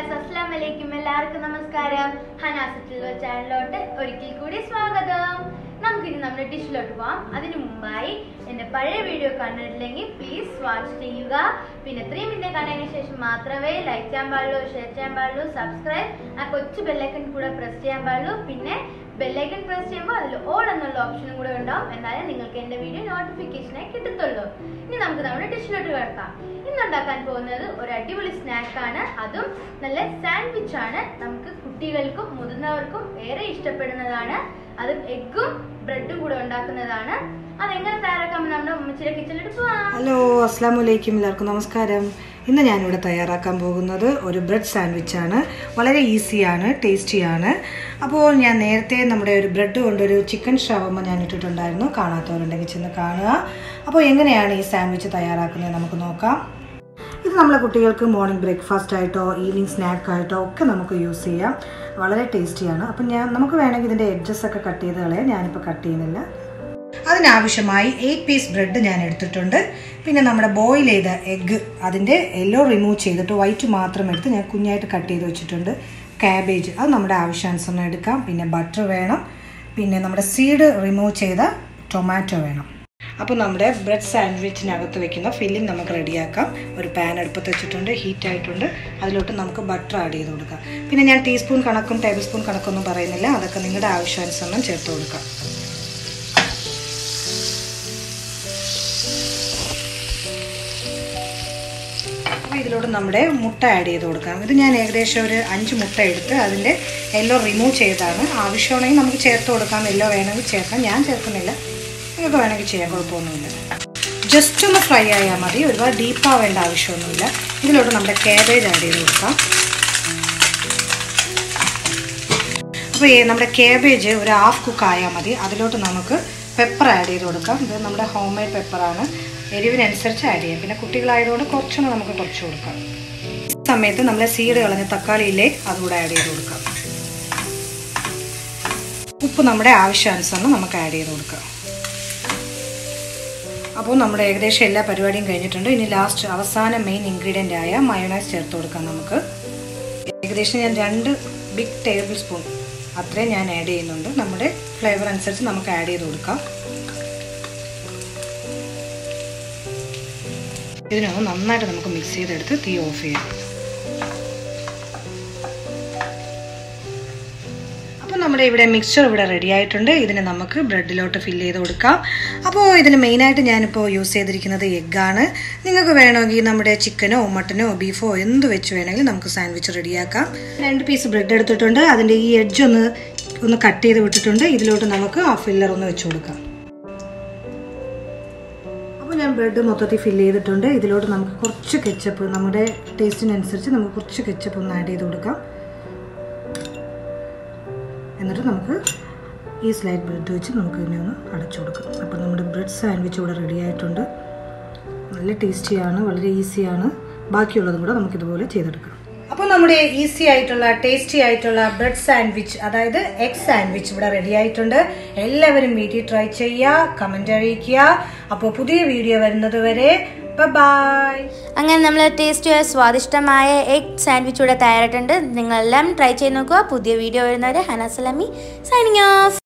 viewers അസ്സാം വലൈക്കും എല്ലാവർക്കും നമസ്കാരം ഹനാസത്തിൽ ചാനലിലോട്ട് ഒരിക്കൽ കൂടി സ്വാഗതം നമുക്കിനി നമ്മുടെ ഡിഷിലോട്ട് പോവാം അതിനു മുമ്പായി എന്റെ പഴയ വീഡിയോ കണ്ടിട്ടില്ലെങ്കിൽ പ്ലീസ് വാച്ച് ചെയ്യുക പിന്നെ ഇത്രയും പിന്നെ കണ്ടതിന് ശേഷം മാത്രമേ ലൈക്ക് ചെയ്യാൻ പാടുള്ളൂ ഷെയർ ചെയ്യാൻ പാടുള്ളൂ സബ്സ്ക്രൈബ് ആ കൊച്ചു ബെല്ലൈക്കൺ കൂടെ പ്രസ് ചെയ്യാൻ പാടുള്ളൂ പിന്നെ ബെല്ലൈക്കൺ പ്രസ് ചെയ്യുമ്പോൾ അതിൽ ഓൾ എന്നുള്ള ഓപ്ഷനും കൂടെ ഉണ്ടാവും എന്നാലേ നിങ്ങൾക്ക് എന്റെ വീഡിയോ നോട്ടിഫിക്കേഷനായി കിട്ടത്തുള്ളൂ ഇനി നമുക്ക് നമ്മുടെ ഡിഷിലോട്ട് കിടക്കാം ഇന്ന് ഉണ്ടാക്കാൻ പോകുന്നത് ഒരു അടിപൊളി സ്നാക്കാണ് അതും നല്ല സാൻഡ്വിച്ച് ആണ് നമുക്ക് കുട്ടികൾക്കും മുതിർന്നവർക്കും ഏറെ ഇഷ്ടപ്പെടുന്നതാണ് അതും എഗ്ഗും ബ്രെഡും കൂടെ ഉണ്ടാക്കുന്നതാണ് അതെങ്ങനെ തയ്യാറാക്കാമെന്ന് നമ്മുടെ ഉമ്മച്ചിയുടെ കിച്ചണിലോട്ട് പോവാം ഹലോ അസ്സാം വലൈക്കും എല്ലാവർക്കും നമസ്കാരം ഇന്ന് ഞാനിവിടെ തയ്യാറാക്കാൻ പോകുന്നത് ഒരു ബ്രെഡ് സാൻഡ്വിച്ച് ആണ് വളരെ ഈസിയാണ് ടേസ്റ്റിയാണ് അപ്പോൾ ഞാൻ നേരത്തെ നമ്മുടെ ഒരു ബ്രെഡ് കൊണ്ടൊരു ചിക്കൻ ഷവർമ ഞാൻ ഇട്ടിട്ടുണ്ടായിരുന്നു കാണാത്തവരുണ്ടെങ്കിൽ ചെന്ന് കാണുക അപ്പോൾ എങ്ങനെയാണ് ഈ സാൻഡ്വിച്ച് തയ്യാറാക്കുന്നത് നമുക്ക് നോക്കാം ഇത് നമ്മളെ കുട്ടികൾക്ക് മോർണിംഗ് ബ്രേക്ക്ഫാസ്റ്റ് ആയിട്ടോ ഈവനിങ് സ്നാക്ക് ആയിട്ടോ ഒക്കെ നമുക്ക് യൂസ് ചെയ്യാം വളരെ ടേസ്റ്റിയാണ് അപ്പം ഞാൻ നമുക്ക് വേണമെങ്കിൽ ഇതിൻ്റെ എഡ്ജസ് ഒക്കെ കട്ട് ചെയ്ത് കളയാം ഞാനിപ്പോൾ കട്ട് ചെയ്യുന്നില്ല അതിനാവശ്യമായി എയ്റ്റ് പീസ് ബ്രെഡ് ഞാൻ എടുത്തിട്ടുണ്ട് പിന്നെ നമ്മുടെ ബോയിൽ ചെയ്ത എഗ്ഗ് അതിൻ്റെ എല്ലോ റിമൂവ് ചെയ്തിട്ട് വൈറ്റ് മാത്രം എടുത്ത് ഞാൻ കുഞ്ഞായിട്ട് കട്ട് ചെയ്ത് വെച്ചിട്ടുണ്ട് കാബേജ് അത് നമ്മുടെ ആവശ്യാനുസരണം എടുക്കാം പിന്നെ ബട്ടർ വേണം പിന്നെ നമ്മുടെ സീഡ് റിമൂവ് ചെയ്ത ടൊമാറ്റോ വേണം അപ്പോൾ നമ്മുടെ ബ്രെഡ് സാൻഡ്വിച്ചിനകത്ത് വെക്കുന്ന ഫില്ലിംഗ് നമുക്ക് റെഡിയാക്കാം ഒരു പാൻ അടുപ്പത്ത് വെച്ചിട്ടുണ്ട് ഹീറ്റ് ആയിട്ടുണ്ട് അതിലോട്ട് നമുക്ക് ബട്ടർ ആഡ് ചെയ്ത് കൊടുക്കാം പിന്നെ ഞാൻ ടീസ്പൂൺ കണക്കും ടേബിൾ സ്പൂൺ കണക്കൊന്നും പറയുന്നില്ല അതൊക്കെ നിങ്ങളുടെ ആവശ്യാനുസരണം ചേർത്ത് കൊടുക്കാം അപ്പോൾ ഇതിലോട്ട് നമ്മുടെ മുട്ട ആഡ് ചെയ്ത് കൊടുക്കാം ഇത് ഞാൻ ഏകദേശം ഒരു അഞ്ച് മുട്ട എടുത്ത് അതിൻ്റെ എല്ലോ റിമൂവ് ചെയ്താണ് ആവശ്യമാണെങ്കിൽ നമുക്ക് ചേർത്ത് കൊടുക്കാം എല്ലോ വേണമെങ്കിൽ ചേർക്കാം ഞാൻ ചേർക്കുന്നില്ല നിങ്ങൾക്ക് വേണമെങ്കിൽ ചെയ്യാം കുഴപ്പമൊന്നുമില്ല ജസ്റ്റ് ഒന്ന് ഫ്രൈ ആയാൽ മതി ഒരുപാട് ഡീപ്പാവേണ്ട ആവശ്യമൊന്നുമില്ല ഇതിലോട്ട് നമ്മുടെ കാബേജ് ആഡ് ചെയ്ത് കൊടുക്കാം അപ്പോൾ ഈ നമ്മുടെ കാബേജ് ഒരു ഹാഫ് കുക്ക് ആയാൽ മതി അതിലോട്ട് നമുക്ക് പെപ്പർ ആഡ് ചെയ്ത് കൊടുക്കാം ഇത് നമ്മുടെ ഹോം മെയ്ഡ് പെപ്പറാണ് എരിവിനനുസരിച്ച് ആഡ് ചെയ്യാം പിന്നെ കുട്ടികളായതുകൊണ്ട് കുറച്ചൊന്ന് നമുക്ക് കുറച്ച് കൊടുക്കാം ഈ സമയത്ത് നമ്മൾ സീഡ് കളഞ്ഞ തക്കാളിയില്ലേ അതുകൂടെ ആഡ് ചെയ്ത് കൊടുക്കാം ഉപ്പ് നമ്മുടെ ആവശ്യാനുസരണം നമുക്ക് ആഡ് ചെയ്ത് കൊടുക്കാം അപ്പോൾ നമ്മുടെ ഏകദേശം എല്ലാ പരിപാടിയും കഴിഞ്ഞിട്ടുണ്ട് ഇനി ലാസ്റ്റ് അവസാന മെയിൻ ഇൻഗ്രീഡിയൻ്റ് ആയ മയോണൈസ് ചേർത്ത് കൊടുക്കാം നമുക്ക് ഏകദേശം ഞാൻ രണ്ട് ബിഗ് ടേബിൾ സ്പൂൺ അത്രയും ഞാൻ ആഡ് ചെയ്യുന്നുണ്ട് നമ്മുടെ ഫ്ലേവർ അനുസരിച്ച് നമുക്ക് ആഡ് ചെയ്ത് കൊടുക്കാം ഇതിനൊന്ന് നന്നായിട്ട് നമുക്ക് മിക്സ് ചെയ്തെടുത്ത് തീ ഓഫ് ചെയ്യാം അപ്പോൾ നമ്മുടെ ഇവിടെ മിക്സ്ചർ ഇവിടെ റെഡി ആയിട്ടുണ്ട് ഇതിനെ നമുക്ക് ബ്രെഡിലോട്ട് ഫില്ല് ചെയ്ത് കൊടുക്കാം അപ്പോൾ ഇതിന് മെയിനായിട്ട് ഞാനിപ്പോൾ യൂസ് ചെയ്തിരിക്കുന്നത് എഗ്ഗാണ് നിങ്ങൾക്ക് വേണമെങ്കിൽ നമ്മുടെ ചിക്കനോ മട്ടനോ ബീഫോ എന്ത് വെച്ച് വേണമെങ്കിൽ നമുക്ക് സാൻഡ്വിച്ച് റെഡിയാക്കാം രണ്ട് പീസ് ബ്രെഡ് എടുത്തിട്ടുണ്ട് അതിൻ്റെ ഈ എഡ്ജ് ഒന്ന് ഒന്ന് കട്ട് ചെയ്ത് വിട്ടിട്ടുണ്ട് ഇതിലോട്ട് നമുക്ക് ആ ഫില്ലർ ഒന്ന് വെച്ച് കൊടുക്കാം അപ്പോൾ ഞാൻ ബ്രെഡ് മൊത്തത്തിൽ ഫില്ല് ചെയ്തിട്ടുണ്ട് ഇതിലോട്ട് നമുക്ക് കുറച്ച് കെച്ചപ്പ് നമ്മുടെ ടേസ്റ്റിനനുസരിച്ച് നമുക്ക് കുറച്ച് കെച്ചപ്പ് ഒന്ന് ആഡ് ചെയ്ത് കൊടുക്കാം എന്നിട്ട് നമുക്ക് ഈ സ്ലൈഡ് ബ്രെഡ് വെച്ച് നമുക്ക് ഇതിനെ ഒന്ന് അടച്ചു കൊടുക്കാം അപ്പോൾ നമ്മുടെ ബ്രെഡ് സാൻഡ്വിച്ച് ഇവിടെ റെഡി ആയിട്ടുണ്ട് നല്ല ടേസ്റ്റിയാണ് വളരെ ഈസിയാണ് ബാക്കിയുള്ളതും കൂടെ നമുക്കിതുപോലെ ചെയ്തെടുക്കാം അപ്പോൾ നമ്മുടെ ഈസി ആയിട്ടുള്ള ടേസ്റ്റി ആയിട്ടുള്ള ബ്രെഡ് സാൻഡ്വിച്ച് അതായത് എഗ് സാൻഡ്വിച്ച് ഇവിടെ റെഡി ആയിട്ടുണ്ട് എല്ലാവരും വീട്ടിൽ ട്രൈ ചെയ്യുക കമൻ്റ് അറിയിക്കുക അപ്പോൾ പുതിയ വീഡിയോ വരുന്നത് വരെ ബൈ അങ്ങനെ നമ്മൾ ടേസ്റ്റിയായ സ്വാദിഷ്ടമായ എഗ് സാൻഡ്വിച്ച് ഇവിടെ തയ്യാറായിട്ടുണ്ട് നിങ്ങളെല്ലാം ട്രൈ ചെയ്ത് നോക്കുക പുതിയ വീഡിയോ വരുന്നവരെ ഹനാസലാമി സൈനിങ് ഓഫ്